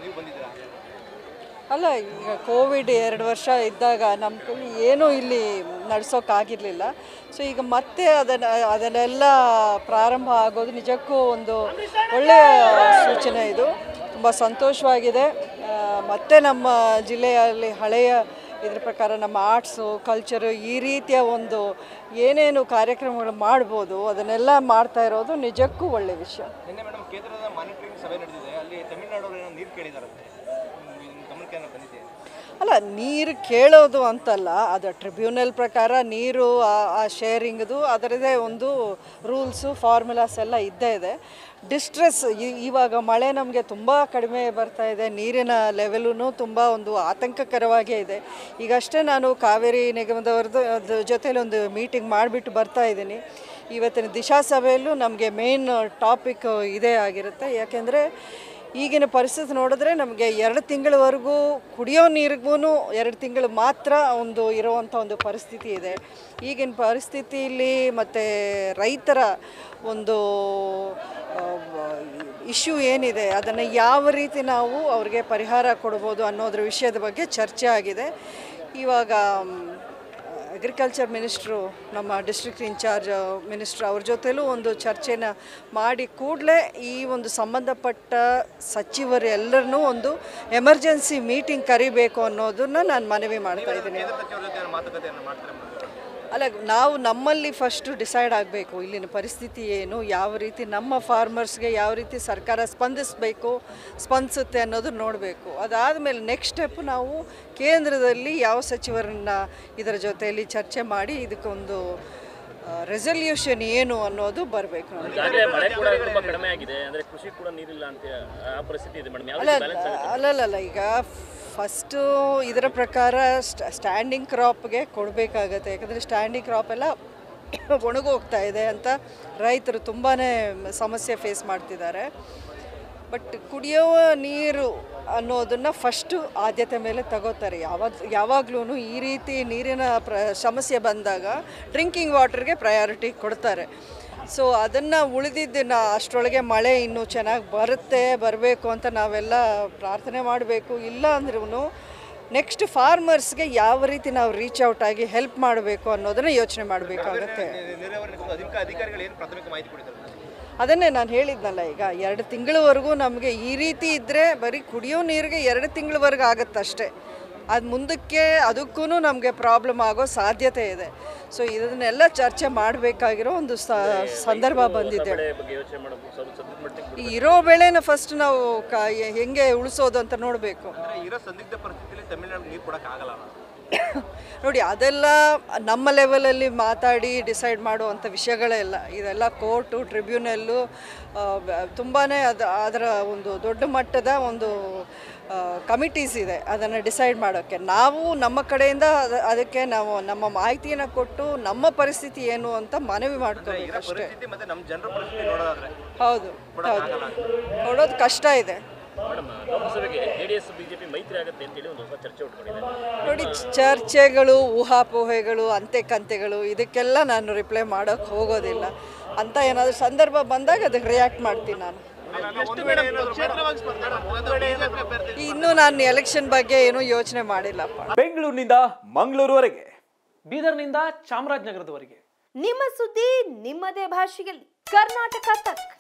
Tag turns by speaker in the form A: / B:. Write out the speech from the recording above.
A: ನೀವು ಬಂದಿದ್ದೀರಾ
B: ಅಲ್ಲ ಈಗ ಕೋವಿಡ್ ಎರಡು ವರ್ಷ ಇದ್ದಾಗ ನಮ್ಮ ಕೈಲಿ ಏನೂ ಇಲ್ಲಿ ನಡೆಸೋಕ್ಕಾಗಿರಲಿಲ್ಲ ಸೊ ಈಗ ಮತ್ತೆ ಅದನ್ನು ಅದನ್ನೆಲ್ಲ ಪ್ರಾರಂಭ ಆಗೋದು ನಿಜಕ್ಕೂ ಒಂದು ಒಳ್ಳೆಯ ಸೂಚನೆ ಇದು ತುಂಬ ಸಂತೋಷವಾಗಿದೆ ಆ, ಮತ್ತೆ ನಮ್ಮ ಜಿಲ್ಲೆಯಲ್ಲಿ ಹಳೆಯ ಇದ್ರ ಪ್ರಕಾರ ನಮ್ಮ ಆರ್ಟ್ಸು ಕಲ್ಚರು ಈ ರೀತಿಯ ಒಂದು ಏನೇನು ಕಾರ್ಯಕ್ರಮಗಳು ಮಾಡ್ಬೋದು ಅದನ್ನೆಲ್ಲ ಮಾಡ್ತಾ ಇರೋದು ನಿಜಕ್ಕೂ ಒಳ್ಳೆಯ ವಿಷಯ
A: ನಿನ್ನೆ ಮೇಡಮ್ ಕೇಂದ್ರದ ಮಾನಿಟರಿಂಗ್ ಸಭೆ ನಡೆದಿದೆ ಅಲ್ಲಿ ತಮಿಳುನಾಡವರು ಏನೋ ನೀರು ಕೇಳಿದಾರಂತೆ ನಿಮ್ಮ ಗಮನಕ್ಕೆ ಏನೋ ಬಂದಿದೆ
B: ಅಲ್ಲ ನೀರು ಕೇಳೋದು ಅಂತಲ್ಲ ಅದು ಟ್ರಿಬ್ಯುನಲ್ ಪ್ರಕಾರ ನೀರು ಆ- ಆ ಶೇರಿಂಗ್ದು ಅದರದೇ ಒಂದು ರೂಲ್ಸು ಫಾರ್ಮುಲಾಸ್ ಎಲ್ಲ ಇದ್ದೇ ಇದೆ ಡಿಸ್ಟ್ರೆಸ್ ಇವಾಗ ಮಳೆ ನಮಗೆ ತುಂಬ ಕಡಿಮೆ ಬರ್ತಾ ಇದೆ ನೀರಿನ ಲೆವೆಲೂ ತುಂಬ ಒಂದು ಆತಂಕಕರವಾಗೇ ಇದೆ ಈಗಷ್ಟೇ ನಾನು ಕಾವೇರಿ ನಿಗಮದವ್ರದ್ದು ಅದ್ರ ಜೊತೆಲಿ ಒಂದು ಮೀಟಿಂಗ್ ಮಾಡಿಬಿಟ್ಟು ಬರ್ತಾ ಇದ್ದೀನಿ ಇವತ್ತಿನ ದಿಶಾ ಸಭೆಯಲ್ಲೂ ನಮಗೆ ಮೇನ್ ಟಾಪಿಕ್ ಇದೇ ಆಗಿರುತ್ತೆ ಯಾಕೆಂದರೆ ಈಗಿನ ಪರಿಸ್ಥಿತಿ ನೋಡಿದ್ರೆ ನಮಗೆ ಎರಡು ತಿಂಗಳವರೆಗೂ ಕುಡಿಯೋ ನೀರಿಗೂ ಎರಡು ತಿಂಗಳು ಮಾತ್ರ ಒಂದು ಇರುವಂಥ ಒಂದು ಪರಿಸ್ಥಿತಿ ಇದೆ ಈಗಿನ ಪರಿಸ್ಥಿತಿಯಲ್ಲಿ ಮತ್ತು ರೈತರ ಒಂದು ಇಶ್ಯೂ ಏನಿದೆ ಅದನ್ನು ಯಾವ ರೀತಿ ನಾವು ಅವ್ರಿಗೆ ಪರಿಹಾರ ಕೊಡ್ಬೋದು ಅನ್ನೋದ್ರ ವಿಷಯದ ಬಗ್ಗೆ ಚರ್ಚೆ ಆಗಿದೆ ಇವಾಗ ಅಗ್ರಿಕಲ್ಚರ್ ಮಿನಿಸ್ಟ್ರು ನಮ್ಮ ಡಿಸ್ಟ್ರಿಕ್ಟ್ ಇನ್ಚಾರ್ಜ್ ಮಿನಿಸ್ಟ್ರು ಅವ್ರ ಜೊತೆಲೂ ಒಂದು ಚರ್ಚೆನ ಮಾಡಿ ಕೂಡಲೇ ಈ ಒಂದು ಸಂಬಂಧಪಟ್ಟ ಸಚಿವರು ಎಲ್ಲರನ್ನೂ ಒಂದು ಎಮರ್ಜೆನ್ಸಿ ಮೀಟಿಂಗ್ ಕರಿಬೇಕು ಅನ್ನೋದನ್ನ ನಾನು ಮನವಿ ಮಾಡ್ತಾ ಇದ್ದೀನಿ
A: ಕೇಂದ್ರ ಸಚಿವರ ಜೊತೆ ಏನೋ ಮಾತುಕತೆಯನ್ನು ಮಾಡ್ತಾರೆ ಮೇಡಮ್
B: ಅಲ್ಲ ನಾವು ನಮ್ಮಲ್ಲಿ ಫಸ್ಟು ಡಿಸೈಡ್ ಆಗಬೇಕು ಇಲ್ಲಿನ ಪರಿಸ್ಥಿತಿ ಏನು ಯಾವ ರೀತಿ ನಮ್ಮ ಫಾರ್ಮರ್ಸ್ಗೆ ಯಾವ ರೀತಿ ಸರ್ಕಾರ ಸ್ಪಂದಿಸಬೇಕು ಸ್ಪಂದಿಸುತ್ತೆ ಅನ್ನೋದು ನೋಡಬೇಕು ಅದಾದಮೇಲೆ ನೆಕ್ಸ್ಟ್ ಸ್ಟೆಪ್ ನಾವು ಕೇಂದ್ರದಲ್ಲಿ ಯಾವ ಸಚಿವರನ್ನ ಇದರ ಜೊತೆಯಲ್ಲಿ ಚರ್ಚೆ ಮಾಡಿ ಇದಕ್ಕೊಂದು ರೆಸಲ್ಯೂಷನ್ ಏನು ಅನ್ನೋದು ಬರಬೇಕು ನಮಗೆ
C: ಈಗಾಗಲೇ ಮಳೆ ಕೂಡ ತುಂಬಾ ಕಡಿಮೆ ಆಗಿದೆ ಅಂದ್ರೆ ಕೃಷಿ ಕೂಡ ನೀರಿಲ್ಲ ಅಂತ ಆ ಪರಿಸ್ಥಿತಿ ಇದೆ ಮೇಡಮ್ ಯಾವ
B: ಅಲ್ಲ
C: ರೀತಿ ಬ್ಯಾಲೆನ್ಸ್ ಆಗುತ್ತೆ
B: ಅಲ್ಲಲ್ಲ ಈಗ ಫಸ್ಟು ಇದರ ಪ್ರಕಾರ ಸ್ಟ್ಯಾಂಡಿಂಗ್ ಕ್ರಾಪ್ಗೆ ಕೊಡಬೇಕಾಗತ್ತೆ ಯಾಕಂದರೆ ಸ್ಟ್ಯಾಂಡಿಂಗ್ ಕ್ರಾಪ್ ಎಲ್ಲ ಒಣಗೋಗ್ತಾ ಇದೆ ಅಂತ ರೈತರು ತುಂಬಾ ಸಮಸ್ಯೆ ಫೇಸ್ ಮಾಡ್ತಿದ್ದಾರೆ ಬಟ್ ಕುಡಿಯುವ ನೀರು ಅನ್ನೋದನ್ನು ಫಸ್ಟು ಆದ್ಯತೆ ಮೇಲೆ ತಗೋತಾರೆ ಯಾವಾಗ ಯಾವಾಗಲೂ ಈ ರೀತಿ ನೀರಿನ ಪ್ರ ಸಮಸ್ಯೆ ಬಂದಾಗ ಡ್ರಿಂಕಿಂಗ್ ವಾಟರ್ಗೆ ಪ್ರಯಾರಿಟಿ ಕೊಡ್ತಾರೆ ಸೊ ಅದನ್ನು ಉಳಿದಿದ್ದನ್ನು ಅಷ್ಟರೊಳಗೆ ಮಳೆ ಇನ್ನೂ ಚೆನ್ನಾಗಿ ಬರುತ್ತೆ ಬರಬೇಕು ಅಂತ ನಾವೆಲ್ಲ ಪ್ರಾರ್ಥನೆ ಮಾಡಬೇಕು ಇಲ್ಲ ಅಂದ್ರೂ ನೆಕ್ಸ್ಟ್ ಫಾರ್ಮರ್ಸ್ಗೆ ಯಾವ ರೀತಿ ನಾವು ರೀಚ್ ಔಟ್ ಆಗಿ ಹೆಲ್ಪ್ ಮಾಡಬೇಕು ಅನ್ನೋದನ್ನು ಯೋಚನೆ ಮಾಡಬೇಕಾಗತ್ತೆ
A: ನೀರಾವರಿ ನಿಗಮದ ಅಧಿಕ ಅಧಿಕಾರಿಗಳು ಏನು ಪ್ರಾಥಮಿಕ ಮಾಹಿತಿ ಕೊಟ್ಟಿದ್ದಾರೆ
B: ಅದನ್ನೇ ನಾನು ಹೇಳಿದ್ನಲ್ಲ ಈಗ ಎರಡು ತಿಂಗಳವರೆಗೂ ನಮಗೆ ಈ ರೀತಿ ಇದ್ದರೆ ಬರೀ ಕುಡಿಯೋ ನೀರಿಗೆ ಎರಡು ತಿಂಗಳವರೆಗೂ ಆಗುತ್ತಷ್ಟೇ ಅದು ಮುಂದಕ್ಕೆ ಅದಕ್ಕೂ ನಮಗೆ ಪ್ರಾಬ್ಲಮ್ ಆಗೋ ಸಾಧ್ಯತೆ ಇದೆ ಸೊ ಇದನ್ನೆಲ್ಲ ಚರ್ಚೆ ಮಾಡಬೇಕಾಗಿರೋ ಒಂದು ಸ ಸಂದರ್ಭ ಬಂದಿದೆ
C: ಬೆಳೆ ಬಗ್ಗೆ ಯೋಚನೆ ಮಾಡೋದು ಸ್ವಲ್ಪ ಸದ್ಯದ ಮಟ್ಟಿಗೆ
B: ಈ ಇರೋ ಬೆಳೆನ ಫಸ್ಟ್ ನಾವು ಕ ಹೆಂಗೆ ಉಳಿಸೋದು ಅಂತ ನೋಡಬೇಕು
A: ಅಂದರೆ ಇರೋ ಸಂದಿಗ್ಧ ಪರಿಸ್ಥಿತಿಯಲ್ಲಿ ತಮಿಳುನಾಡು ನೀರು ಕೊಡೋಕ್ಕಾಗಲ್ಲ ಅಲ್ಲ
B: ನೋಡಿ ಅದೆಲ್ಲ ನಮ್ಮ ಲೆವೆಲಲ್ಲಿ ಮಾತಾಡಿ ಡಿಸೈಡ್ ಮಾಡುವಂಥ ವಿಷಯಗಳೇ ಇಲ್ಲ ಇದೆಲ್ಲ ಕೋರ್ಟು ಟ್ರಿಬ್ಯುನಲ್ಲು ತುಂಬಾ ಅದು ಅದರ ಒಂದು ದೊಡ್ಡ ಮಟ್ಟದ ಒಂದು ಕಮಿಟೀಸ್ ಇದೆ ಅದನ್ನು ಡಿಸೈಡ್ ಮಾಡೋಕ್ಕೆ ನಾವು ನಮ್ಮ ಕಡೆಯಿಂದ ಅದ- ಅದಕ್ಕೆ ನಾವು ನಮ್ಮ ಮಾಹಿತಿಯನ್ನು ಕೊಟ್ಟು ನಮ್ಮ ಪರಿಸ್ಥಿತಿ ಏನು ಅಂತ ಮನವಿ ಮಾಡ್ಕೋಬೇಕು ಅಷ್ಟೇ
A: ಪರಿಸ್ಥಿತಿ ಮತ್ತು ನಮ್ಮ ಜನರ ಪರಿಸ್ಥಿತಿ ನೋಡೋದಾದ್ರೆ
B: ಹೌದು ಹೌದು ಕೊಡೋದು ಕಷ್ಟ ಇದೆ
C: ಮೇಡಮ್ ಲೋಕಸಭೆಗೆ ಜೆಡಿಎಸ್ ಬಿಜೆಪಿ ಮೈತ್ರಿ ಆಗುತ್ತೆ ಅಂತೇಳಿ ಒಂದು ಹೊಸ ಚರ್ಚೆ ಉಟ್ಕೊಂಡಿದೆ
B: ನೋಡಿ ಚರ್ಚೆಗಳು ಊಹಾಪೋಹೆಗಳು ಅಂತೆ ಕಂತೆಗಳು ಇದಕ್ಕೆಲ್ಲ ನಾನು ರಿಪ್ಲೈ ಮಾಡೋಕ್ಕೆ ಹೋಗೋದಿಲ್ಲ ಅಂತ ಏನಾದರೂ ಸಂದರ್ಭ ಬಂದಾಗ ಅದಕ್ಕೆ ರಿಯಾಕ್ಟ್ ಮಾಡ್ತೀನಿ ನಾನು ಇನ್ನೂ ನಾನು ಎಲೆಕ್ಷನ್ ಬಗ್ಗೆ ಏನೂ ಯೋಚನೆ ಮಾಡಿಲ್ಲಪ್ಪ
D: ಬೆಂಗಳೂರಿನಿಂದ ಮಂಗಳೂರುವರೆಗೆ
E: ಬೀದರ್ನಿಂದ ಚಾಮರಾಜನಗರದವರೆಗೆ
F: ನಿಮ್ಮ ಸುದ್ದಿ ನಿಮ್ಮದೇ ಭಾಷೆಯಲ್ಲಿ ಕರ್ನಾಟಕ ತಕ್